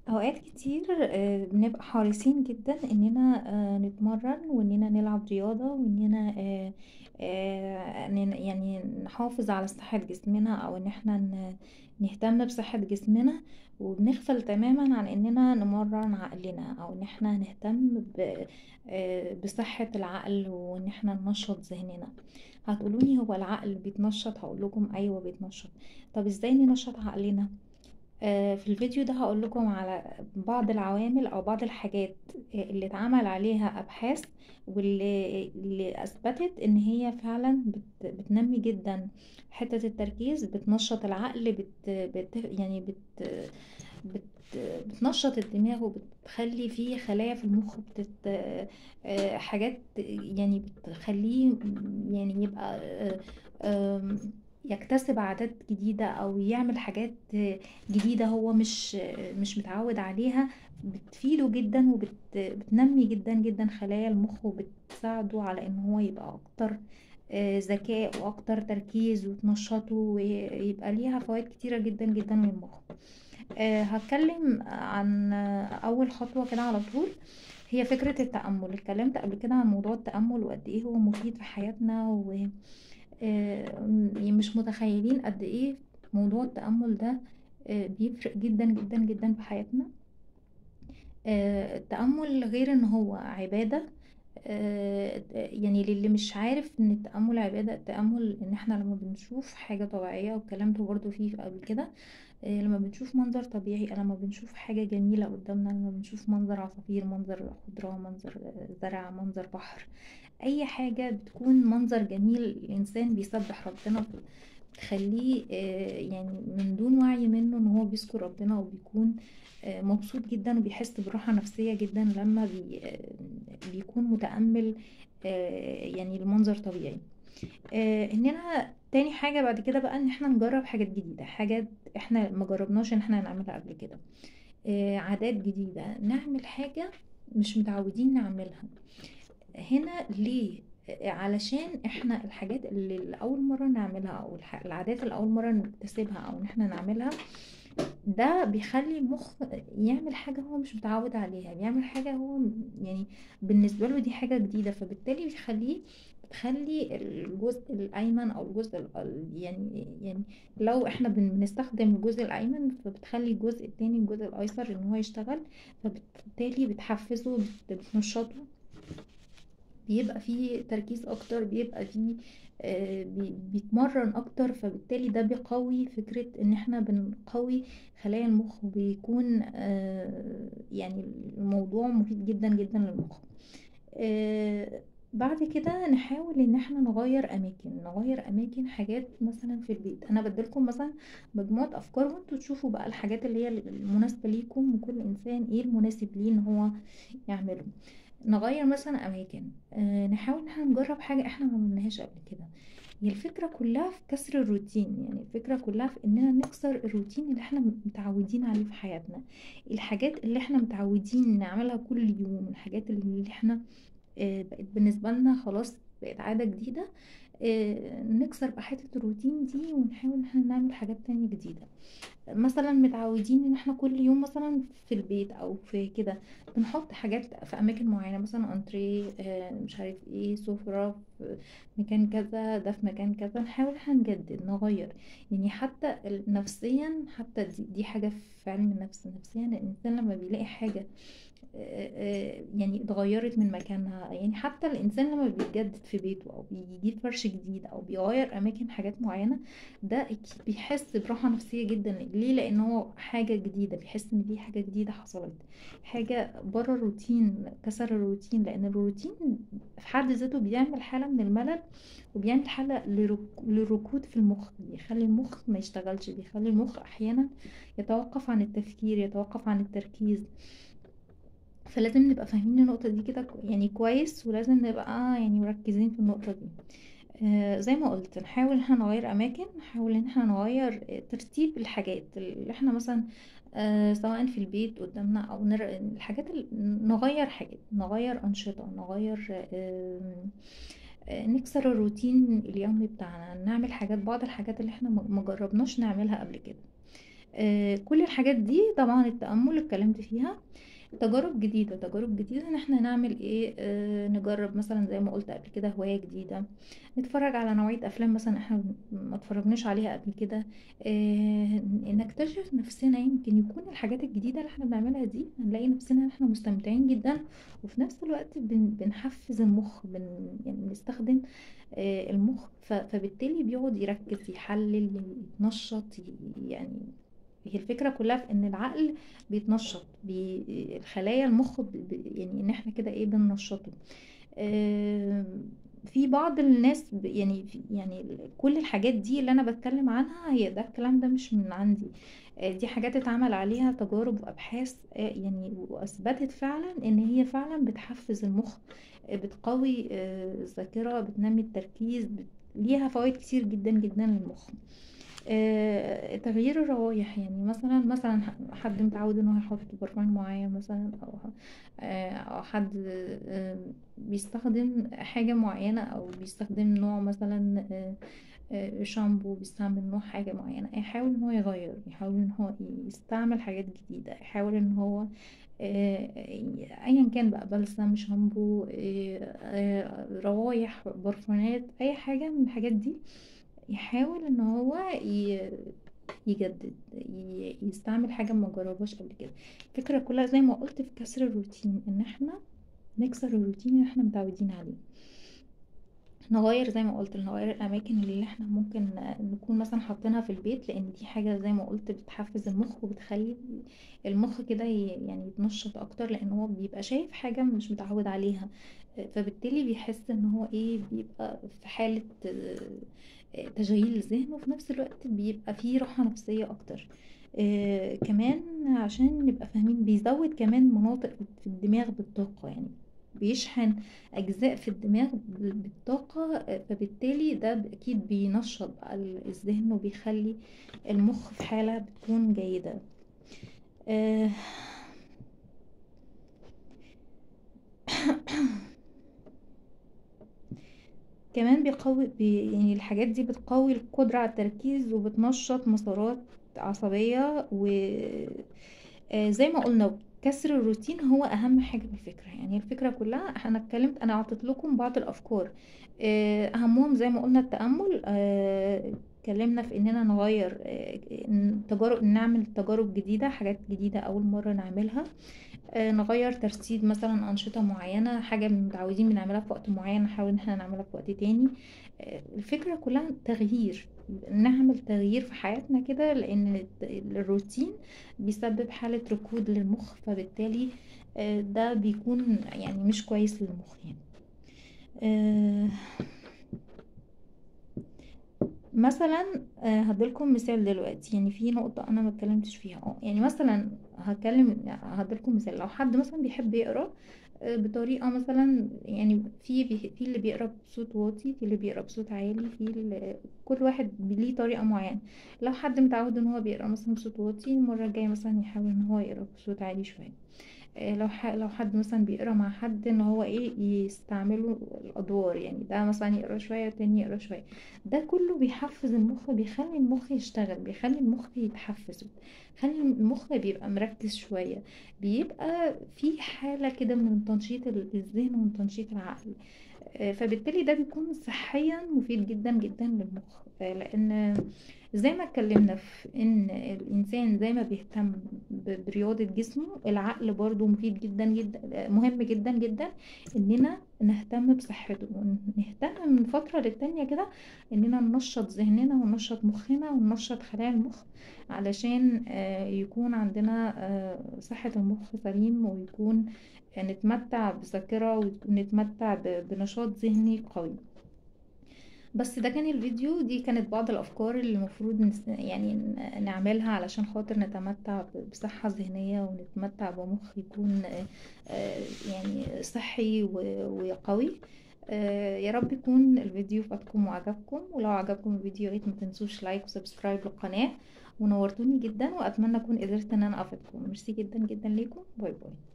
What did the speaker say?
أوقات كتير آآ بنبقى حريصين جدًا إننا آآ نتمرّن وإننا نلعب رياضة وإننا آآ آآ ن يعني نحافظ على صحة جسمنا أو إن إحنا ن نهتم بصحة جسمنا، وبنغفل تمامًا عن إننا نمرّن عقلنا أو إن إحنا نهتم ب آآ بصحة العقل وإن إحنا ننشّط ذهننا. هتقولوا لي هو العقل بيتنشّط؟ هاقول لكم أيوه بيتنشّط. طب إزاي ننشّط عقلنا؟ آآ في الفيديو ده هاقول لكم على بعض العوامل أو بعض الحاجات آآ اللي اتعمل عليها أبحاث واللي اللي أثبتت إن هي فعلًا بت بتنمّي جدًا حتّة التركيز، بتنشّط العقل، بت بت يعني بت بت بتنشّط الدماغ وبتخلّي في خلايا في المُخ بتت آآ حاجات يعني بتخلّيه يعني يبقى آآ آمم يكتسب عادات جديدة أو يعمل حاجات جديدة هو مش مش متعود عليها بتفيده جدًا وبت بتنمّي جدًا، جدًا خلايا المُخ وبتساعده على إن هو يبقى أكتر آآ ذكاء وأكتر تركيز وتنشّطه ويبقى ليها فوايد كتيرة جدًا، جدًا للمُخ. آآ هاتكلم عن أول خطوة كده على طول، هي فكرة التأمُّل. اتكلمت قبل كده عن موضوع التأمُّل وقد إيه هو مفيد في حياتنا و آآ م مش متخيلين قد إيه موضوع التأمُّل ده آآ بيفرق جدًا، جدًا، جدًا في حياتنا. آآ التأمُّل غير إن هو عبادة آآ يعني للي مش عارف إن التأمُّل عبادة، التأمُّل إن إحنا لمّا بنشوف حاجة طبيعية واتكلمت برضه فيه قبل كده، آآ لمّا بنشوف منظر طبيعي، لمّا بنشوف حاجة جميلة قدّامنا، لمّا بنشوف منظر عصافير، منظر خضرة، منظر زرع، منظر بحر، أي حاجة بتكون منظر جميل الإنسان بيسبّح ربنا ب بتخلّيه آآ يعني من دون وعي منّه إن هو بيذكر ربنا وبيكون آآ مبسوط جدًا وبيحس براحة نفسية جدًا لمّا بي بيكون متأمِّل آآ يعني لمنظر طبيعي. آآ إننا تاني حاجة بعد كده بقى إن إحنا نجرّب حاجات جديدة، حاجات إحنا ما جرّبناش إن إحنا نعملها قبل كده. آآ عادات جديدة، نعمل حاجة مش متعودين نعملها. هنا ليه؟ آآ علشان إحنا الحاجات اللي لأول مرّة نعملها أو الح العادات اللي أول مرّة نكتسبها أو إن إحنا نعملها، ده بيخلّي المُخ يعمل حاجة هو مش متعوّد عليها، بيعمل حاجة هو يعني بالنسبة له دي حاجة جديدة، فبالتالي بيخلّيه بتخلّي الجزء الأيمن أو الجزء ال ال يعني يعني لو إحنا بن بنستخدم الجزء الأيمن، فبتخلّي الجزء التاني الجزء الأيسر إن هو يشتغل، فبالتالي بتحفّزه بت بتنشّطه. بيبقى في تركيز أكتر، بيبقى في آآ بي بيتمرّن أكتر، فبالتالي ده بيقوي فكرة إن إحنا بنقوي خلايا المُخ وبيكون آآ يعني الموضوع مفيد جدًا، جدًا للمُخ. آآ بعد كده نحاول إن إحنا نغيّر أماكن، نغيّر أماكن حاجات مثلًا في البيت. أنا بادّي لكم مثلًا مجموعة أفكار وأنتم تشوفوا بقى الحاجات اللي هي ال المناسبة ليكم وكل إنسان إيه المناسب ليه إن هو يعمله. نغيّر مثلًا أماكن، آآ نحاول إن إحنا نجرّب حاجة إحنا ما عملناهاش قبل كده. هي الفكرة كلّها في كسر الروتين، يعني الفكرة كلّها في إننا نكسر الروتين اللي إحنا متعوّدين عليه في حياتنا. الحاجات اللي إحنا متعوّدين نعملها كل يوم، الحاجات اللي إحنا آآ بقت بالنسبة لنا خلاص بقت عادة جديدة، آآ نكسر بقى حتّة الروتين دي ونحاول إن إحنا نعمل حاجات تانية جديدة. مثلًا متعوّدين إن إحنا كل يوم مثلًا في البيت أو في كده بنحُط حاجات في أماكن معيّنة، مثلًا أنتريه آآ مش عارف إيه، سُفرة في مكان كذا، ده في مكان كذا، نحاول إن إحنا نجدد، نغيّر. يعني حتى ال نفسيًا حتى دي دي حاجة في علم النفس، نفسيًا الإنسان لمّا بيلاقي حاجة آآ آآ يعني اتغيّرت من مكانها، يعني حتى الإنسان لمّا بيجدد في بيته أو بيجيب فرش جديد أو بيغيّر أماكن حاجات معيّنة، ده أكيد بيحس براحة نفسية جدًا، ليه؟ لإن هو حاجة جديدة، بيحس إن في حاجة جديدة حصلت، حاجة برّه الروتين، كسر الروتين، لإن الروتين في حد ذاته بيعمل حالة من الملل وبيعمل حالة لرك للركود في المُخ، بيخلّي المُخ ما يشتغلش، بيخلّي المُخ أحيانًا يتوقّف عن التفكير، يتوقّف عن التركيز. فلازم نبقى فاهمين النقطة دي كده ك يعني كويس ولازم نبقى يعني مركّزين في النقطة دي. آآ زي ما قُلت نحاول إن إحنا نغيّر أماكن، نحاول إن إحنا نغيّر آآ ترتيب الحاجات اللي إحنا مثلًا آآ سواءً في البيت قدّامنا أو نر الحاجات ال نغيّر حاجات، نغيّر أنشطة، نغيّر آمم آآ نكسر الروتين اليومي بتاعنا، نعمل حاجات بعض الحاجات اللي إحنا ما ما جرّبناش نعملها قبل كده. آه، كل الحاجات دي طبعا التأمل اتكلمت فيها تجارب جديدة تجارب جديدة ان احنا نعمل ايه آه نجرب مثلا زي ما قلت قبل كده هواية جديدة نتفرج على نوعية افلام مثلا احنا ما اتفرجناش عليها قبل كده آه نكتشف نفسنا يمكن يكون الحاجات الجديدة اللي احنا بنعملها دي هنلاقي نفسنا ان احنا مستمتعين جدا وفي نفس الوقت بن بنحفز المخ بن يعني بنستخدم آه المخ ف- فبالتالي بيقعد يركز يحلل يتنشط ي- يعني هي الفكرة كلها في ان العقل بيتنشط بي... الخلايا المخ ب... ب- يعني ان احنا كده ايه بننشطه آم، في بعض الناس ب... يعني في... يعني ال- كل الحاجات دي اللي انا بتكلم عنها هي ده الكلام ده مش من عندي آه، دي حاجات اتعمل عليها تجارب وابحاث آه، يعني واثبتت فعلا ان هي فعلا بتحفز المخ آه، بتقوي آه، الذاكرة بتنمي التركيز بت... ليها فوائد كتير جدا جدا للمخ آه، تغيير الروايح يعني مثلا مثلا حد متعود ان هو يحط برفان معين مثلا او آه، او حد آه، بيستخدم حاجة معينة او بيستخدم نوع مثلا آه، آه، شامبو بيستعمل نوع حاجة معينة يحاول ان هو يغير يحاول ان هو يستعمل حاجات جديدة يحاول ان هو آه، ايا كان بقى بلسم شامبو آه، آه، روايح برفانات اي حاجة من الحاجات دي يحاول ان هو ي- يجدد ي- يستعمل حاجة ما جربهاش قبل كده الفكرة كلها زي ما قلت في كسر الروتين ان احنا نكسر الروتين اللي احنا متعودين عليه نغير زي ما قلت نغير الاماكن اللي احنا ممكن نكون مثلا حاطينها في البيت لان دي حاجة زي ما قلت بتحفز المخ وبتخلي المخ كده ي- يعني يتنشط اكتر لان هو بيبقى شايف حاجة مش متعود عليها فبالتالي بيحس ان هو ايه بيبقى في حالة آه، تشغيل الذهن وفي نفس الوقت بيبقى فيه راحة نفسية اكتر آه، كمان عشان نبقى فاهمين بيزود كمان مناطق في الدماغ بالطاقة يعني بيشحن أجزاء في الدماغ ب- بالطاقة آه، فبالتالي ده ب- أكيد بينشط بقى ال- الذهن وبيخلي المخ في حالة بتكون جيدة آه، كمان بيقوي بي يعني الحاجات دي بتقوي القدرة على التركيز وبتنشط مسارات عصبية و آه، زي ما قلنا كسر الروتين هو أهم حاجة في الفكرة يعني الفكرة كلها أنا اتكلمت أنا أعطيت لكم بعض الأفكار آه، أهمهم زي ما قلنا التأمل آه، اتكلمنا في إننا نغير آه، إن تجارب نعمل تجارب جديدة حاجات جديدة أول مرة نعملها آه، نغير ترتيب مثلا أنشطة معينة حاجة متعودين بنعملها في وقت معين نحاول إن احنا نعملها في وقت تاني آه، الفكرة كلها تغيير نعمل تغيير في حياتنا كده لأن الت- الروتين بيسبب حالة ركود للمخ فبالتالي آه، ده بيكون يعني مش كويس للمخ يعني آه، مثلا آه، هديلكم مثال دلوقتي يعني في نقطة أنا ما اتكلمتش فيها اه يعني مثلا هتكلم هديلكم مثال لو حد مثلا بيحب يقرا آه، بطريقة مثلا يعني في بي- في اللي بيقرا بصوت واطي في اللي بيقرا بصوت عالي في اللي كل واحد ليه طريقة معينة لو حد متعود ان هو بيقرا مثلا بصوت واطي المرة الجاية مثلا يحاول ان هو يقرا بصوت عالي شوية آه، لو ح... لو حد مثلا بيقرا مع حد ان هو ايه يستعملوا الادوار يعني ده مثلا يقرا شويه والتاني يقرا شويه ده كله بيحفز المخ بيخلي المخ يشتغل بيخلي المخ يتحفز بيخلي المخ بيبقى مركز شويه بيبقى في حاله كده من تنشيط ال- الذهن ومن تنشيط العقل آه، فبالتالي ده بيكون صحيا مفيد جدا جدا للمخ آه، لان زي ما اتكلمنا في ان الانسان زي ما بيهتم ب- برياضة جسمه العقل برضو مفيد جدا جدا مهم جدا جدا اننا نهتم بصحته ونهتم من فترة للتانية كده اننا ننشط ذهننا وننشط مخنا وننشط خلايا المخ علشان آه، يكون عندنا آه، صحة المخ سليم ويكون آه، نتمتع بذاكرة ونتمتع ب- بنشاط ذهني قوي بس ده كان الفيديو دي كانت بعض الأفكار اللي المفروض نس... يعني ن- نعملها علشان خاطر نتمتع ب- بصحة ذهنية ونتمتع بمخ يكون آه، آه، يعني صحي و- وقوي آه، يا رب يكون الفيديو فاتكم وعجبكم ولو عجبكم الفيديو يا ريت ما تنسوش لايك وسبسكرايب للقناة ونورتوني جدا وأتمنى أكون قدرت إن أنا أفيدكم ميرسي جدا جدا ليكم باي باي